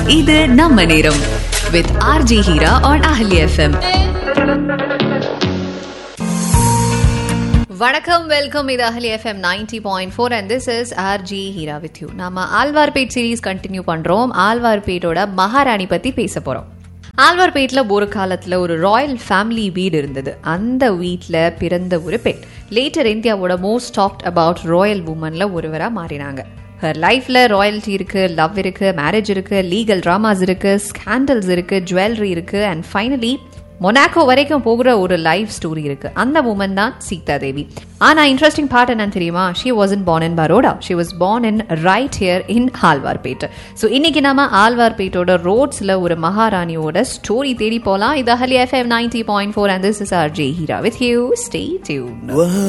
இது நம்ம நேரம் with RJ Heera on Ahali FM வணக்கம் வெல்கம் இது அஹலி FM ninety point four and this is R J Heera with you நம்ம ஆழ்வார்பேட் சீரீஸ் கண்டினியூ பண்றோம் ஆழ்வார்பேட்டோட மகாராணி பத்தி பேச போறோம் ஆழ்வார்பேட்ல ஒரு காலத்துல ஒரு ராயல் ஃபேமிலி வீடு இருந்தது அந்த வீட்ல பிறந்த ஒரு பெண் லேட்டர் இந்தியாவோட மோஸ்ட் டாக்ட் அபவுட் ராயல் உமன்ல ஒருவரா மாறினாங்க ஹர் லைஃப்ல ராயல்ட்டி இருக்கு லவ் இருக்கு மேரேஜ் இருக்கு லீகல் ட்ராமாஸ் இருக்கு ஸ்கேண்டல்ஸ் இருக்கு ஜுவல்லரி இருக்கு அண்ட் ஃபைனலி மொனாக்கோ வரைக்கும் போகிற ஒரு லைஃப் ஸ்டோரி இருக்கு அந்த உமன் தான் சீதா தேவி ஆனா இன்ட்ரெஸ்டிங் பார்ட் என்னன்னு தெரியுமா she was in born in Baroda she was born in right here in Alwarpet so இன்னைக்கு நாம ஆழ்வார்பேட்டோட ரோட்ஸ்ல ஒரு மகாராணியோட ஸ்டோரி தேடி போலாம் இது அஹலி FM ninety point four and this is R J Heera with you stay tune